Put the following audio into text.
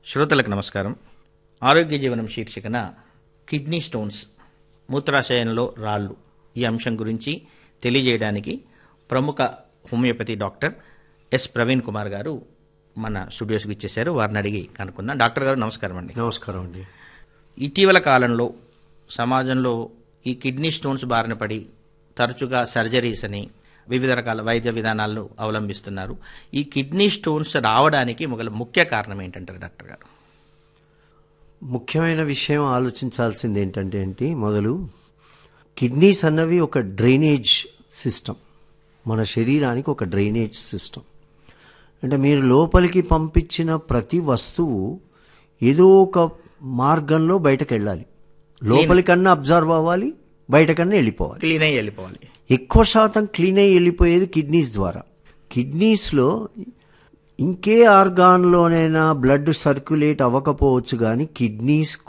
శ్రోతలకు నమస్కారం ఆరోగ్య జీవనం శీర్షికన కిడ్నీ స్టోన్స్ మూత్రాశయంలో రాళ్ళు ఈ అంశం గురించి తెలియజేయడానికి ప్రముఖ homeopathy doctor S Praveen Kumar garu మన స్టూడియోస్కి ఇచ్చేశారు వారిని అడిగి కనుక్కుందాం డాక్టర్ గారు నమస్కారం అండి నమస్కారం అండి ఇటీవల కాలంలో సమాజంలో ఈ కిడ్నీ స్టోన్స్ బారిన పడి తరచుగా సర్జరీస్ అని వివిధ రకాల వైద్య విధానాలను అవలంబిస్తున్నారు ఈ కిడ్నీ స్టోన్స్ రావడానికి మొగల ముఖ్య కారణం ఏంటంటారు డాక్టర్ గారు ముఖ్యమైన విషయం ఆలోచించాల్సింది ఏంటంటే ఏంటి మొదలు కిడ్నీస్ అన్నవి ఒక డ్రైనేజ్ సిస్టమ్ మన శరీరానికి ఒక డ్రైనేజ్ సిస్టమ్ అంటే మీరు లోపలికి పంపించిన ప్రతి వస్తువు ఏదో ఒక మార్గంలో బయటకు వెళ్ళాలి లోపలికన్నా అబ్జర్వ్ అవ్వాలి బయటకన్నా వెళ్ళిపోవాలి క్లీన్ అయ్యి వెళ్ళిపోవాలి ఎక్కువ శాతం క్లీన్ అయ్యి వెళ్ళిపోయేది కిడ్నీస్ ద్వారా కిడ్నీస్లో ఇంకే ఆర్గాన్లోనైనా బ్లడ్ సర్క్యులేట్ అవ్వకపోవచ్చు కానీ కిడ్నీస్